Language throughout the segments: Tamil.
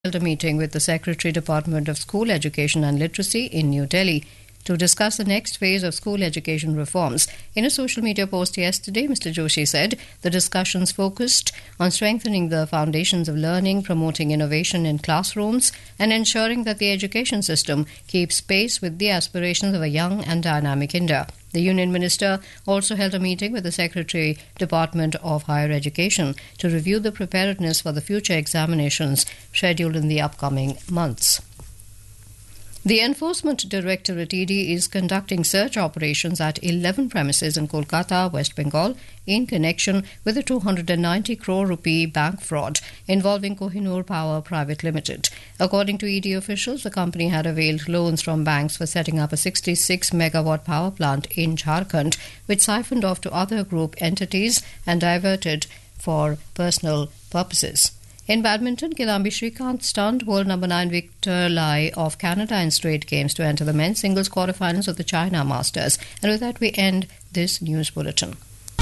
held a meeting with the Secretary Department of School Education and Literacy in New Delhi to discuss the next phase of school education reforms. In a social media post yesterday, Mr. Joshi said the discussions focused on strengthening the foundations of learning, promoting innovation in classrooms, and ensuring that the education system keeps pace with the aspirations of a young and dynamic India. The Union Minister also held a meeting with the Secretary Department of Higher Education to review the preparedness for the future examinations scheduled in the upcoming months. The Enforcement Directorate ED is conducting search operations at 11 premises in Kolkata, West Bengal, in connection with a 290 crore rupee bank fraud involving Kohinoor Power Private Limited. According to ED officials, the company had availed loans from banks for setting up a 66 megawatt power plant in Jharkhand, which siphoned off to other group entities and diverted for personal purposes. In badminton, Kidambi Srikanth stunned world number 9 Victor Lai of Canada in straight games to enter the men's singles quarterfinals of the China Masters. And with that, we end this news bulletin.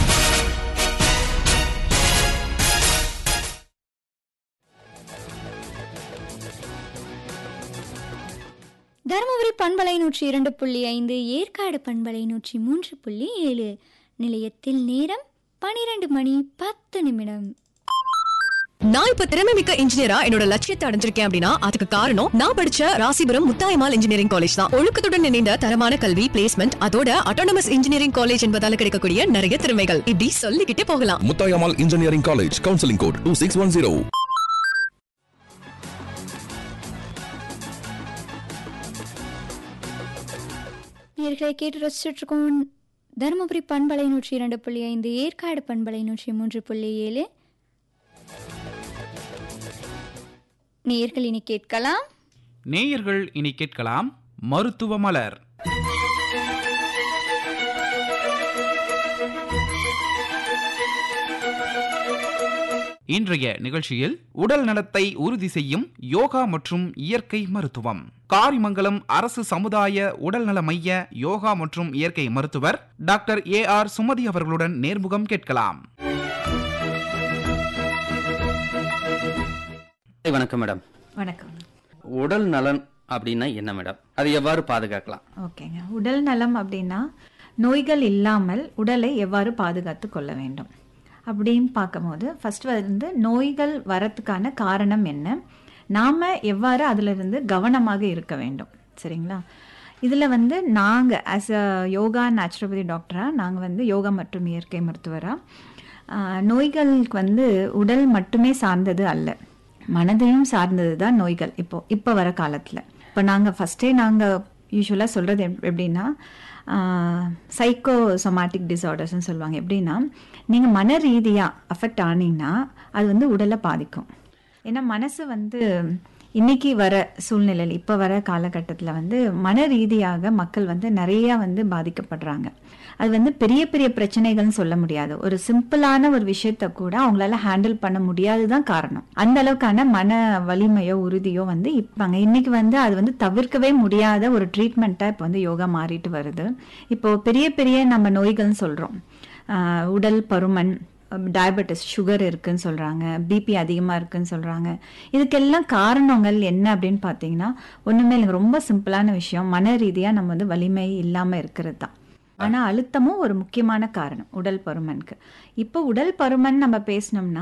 Dharmapuri பண்பலை நூற்றி இரண்டு புள்ளி ஐந்து ஏற்காடு பண்பலை நூற்றி மூன்று புள்ளி ஏழு நிலையத்தில் நேரம் பனிரெண்டு மணி பத்து நிமிடம் நான் இப்ப திறமை மிக்க இன்ஜினியரா என்னோட லட்சியத்தை அடைஞ்சிருக்கேன் அப்படின்னா அதுக்கு காரணம் நான் படிச்ச ராசிபுரம் முத்தாயமால் இன்ஜினியரிங் காலேஜ் தான் ஒழுக்கத்துடன் இணைந்த தரமான கல்வி பிளேஸ்மெண்ட் அதோட அட்டானமஸ் இன்ஜினியரிங் காலேஜ் என்பதால கிடைக்கக்கூடிய நிறைய திறமைகள் இப்படி சொல்லிக்கிட்டே போகலாம் Muthayammal engineering college counselling code two six one zero நேர்களை கேட்டு ரசிச்சுட்டு இருக்கோம் தருமபுரி பண்பலை நூற்றி இரண்டு புள்ளி ஐந்து ஏற்காடு பண்பலை நூற்றி மூன்று புள்ளி ஏழு நேர்கள் இனி கேட்கலாம் நேயர்கள் இனி கேட்கலாம் மருத்துவ மலர் இன்றைய நிகழ்ச்சியில் உடல் நலத்தை உறுதி செய்யும் யோகா மற்றும் இயற்கை மருத்துவம் காரிமங்கலம் அரசு சமுதாய உடல்நல மைய யோகா மற்றும் இயற்கை மருத்துவர் டாக்டர் ஏ ஆர் சுமதி அவர்களுடன் நேர்முகம் கேட்கலாம் வணக்கம் மேடம் வணக்கம் உடல் நலன் அப்படின்னா என்ன மேடம் அது எவ்வாறு பாதுகாக்கலாம் ஓகேங்க உடல் நலம் அப்படின்னா நோய்கள் இல்லாமல் உடலை எவ்வாறு பாதுகாத்து கொள்ள வேண்டும் அப்படின்னு பார்க்கும்போது ஃபர்ஸ்ட் வந்து நோய்கள் வரத்துக்கான காரணம் என்ன நாம் எவ்வாறு அதிலிருந்து கவனமாக இருக்க வேண்டும் சரிங்களா இதில் வந்து நாங்கள் ஆஸ் அ யோகா நேச்சுரோபதி டாக்டராக நாங்கள் வந்து யோகா மற்றும் இயற்கை மருத்துவராக நோய்களுக்கு வந்து உடல் மட்டுமே சார்ந்தது அல்ல மனதையும் சார்ந்தது தான் நோய்கள் இப்போ இப்போ வர காலத்தில் இப்போ நாங்கள் ஃபஸ்ட்டே நாங்கள் யூஸ்வலாக சொல்கிறது எப்படின்னா சைக்கோ சொமாட்டிக் டிசார்டர்ஸ்னு சொல்லுவாங்க எப்படின்னா நீங்கள் மன ரீதியாக அஃபெக்ட் ஆனீங்கன்னா அது வந்து உடலை பாதிக்கும் ஏன்னா மனசு வந்து இன்னைக்கு வர சூழ்நிலையில் இப்போ வர காலகட்டத்தில் வந்து மன ரீதியாக மக்கள் வந்து நிறையா வந்து பாதிக்கப்படுறாங்க அது வந்து பெரிய பெரிய பிரச்சனைகள்னு சொல்ல முடியாது ஒரு சிம்பிளான ஒரு விஷயத்த கூட அவங்களால ஹேண்டில் பண்ண முடியாதுதான் காரணம் அந்த அளவுக்கான மன வலிமையோ உறுதியோ வந்து இப்பாங்க இன்னைக்கு வந்து அது வந்து தவிர்க்கவே முடியாத ஒரு ட்ரீட்மெண்ட்டாக இப்போ வந்து யோகா மாறிட்டு வருது இப்போ பெரிய பெரிய நம்ம நோய்கள்னு சொல்கிறோம் உடல் பருமன் டயபெட்டிஸ் சுகர் இருக்குன்னு சொல்கிறாங்க பிபி அதிகமாக இருக்குன்னு சொல்கிறாங்க இதுக்கெல்லாம் காரணங்கள் என்ன அப்படின்னு பார்த்தீங்கன்னா ஒன்றுமே இல்லை ரொம்ப சிம்பிளான விஷயம் மன ரீதியாக நம்ம வந்து வலிமை இல்லாமல் இருக்கிறது தான் ஆனால் அழுத்தமும் ஒரு முக்கியமான காரணம் உடல் பருமனுக்கு இப்போ உடல் பருமன் நம்ம பேசினோம்னா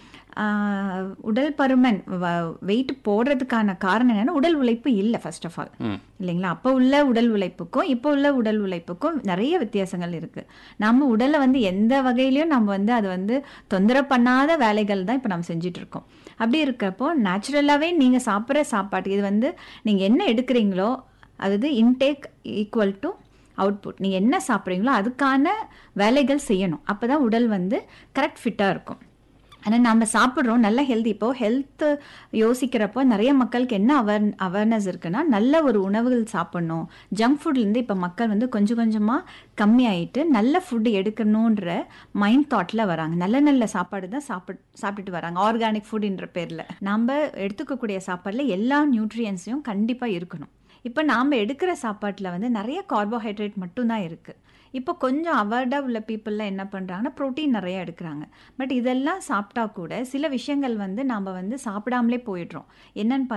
உடல் பருமன் வெயிட் போடுறதுக்கான காரணம் என்னன்னா உடல் உழைப்பு இல்லை ஃபர்ஸ்ட் ஆஃப் ஆல் இல்லைங்களா அப்போ உள்ள உடல் உழைப்புக்கும் இப்போ உள்ள உடல் உழைப்புக்கும் நிறைய வித்தியாசங்கள் இருக்கு நம்ம உடலை வந்து எந்த வகையிலையும் நம்ம வந்து அது வந்து தொந்தரவு பண்ணாத வேலைகள் தான் இப்போ நம்ம செஞ்சுட்டு இருக்கோம் அப்படி இருக்கிறப்போ நேச்சுரலாகவே நீங்கள் சாப்பிட்ற சாப்பாட்டு இது வந்து நீங்கள் என்ன எடுக்கிறீங்களோ அது இன்டேக் ஈக்குவல் டு அவுட்புட் நீங்கள் என்ன சாப்பிட்றீங்களோ அதுக்கான வேலைகள் செய்யணும் அப்போ தான் உடல் வந்து கரெக்ட் ஃபிட்டாக இருக்கும் ஆனால் நம்ம சாப்பிட்றோம் நல்ல ஹெல்த் இப்போ ஹெல்த் யோசிக்கிறப்போ நிறைய மக்களுக்கு என்ன அவர் அவேர்னஸ் இருக்குன்னா நல்ல ஒரு உணவுகள் சாப்பிட்ணும் ஜங்க் ஃபுட்லேருந்து இப்போ மக்கள் வந்து கொஞ்சம் கொஞ்சமாக கம்மியாயிட்டு நல்ல ஃபுட்டு எடுக்கணுன்ற மைண்ட் தாட்டில் வராங்க நல்ல நல்ல சாப்பாடு தான் சாப்பிட் சாப்பிட்டுட்டு வராங்க ஆர்கானிக் ஃபுட்ன்ற பேரில் நம்ம எடுத்துக்கக்கூடிய சாப்பாடில் எல்லா நியூட்ரியன்ஸையும் கண்டிப்பாக இருக்கணும் இப்போ நாம் எடுக்கிற சாப்பாட்டில் வந்து நிறைய கார்போஹைட்ரேட் மட்டும்தான் இருக்குது இப்போ கொஞ்சம் அவார்டாக உள்ள பீப்புளெலாம் என்ன பண்ணுறாங்கன்னா ப்ரோட்டீன் நிறைய எடுக்கிறாங்க பட் இதெல்லாம் சாப்பிட்டா கூட சில விஷயங்கள் வந்து நாம் வந்து சாப்பிடாமலே போயிடுறோம் என்னன்னு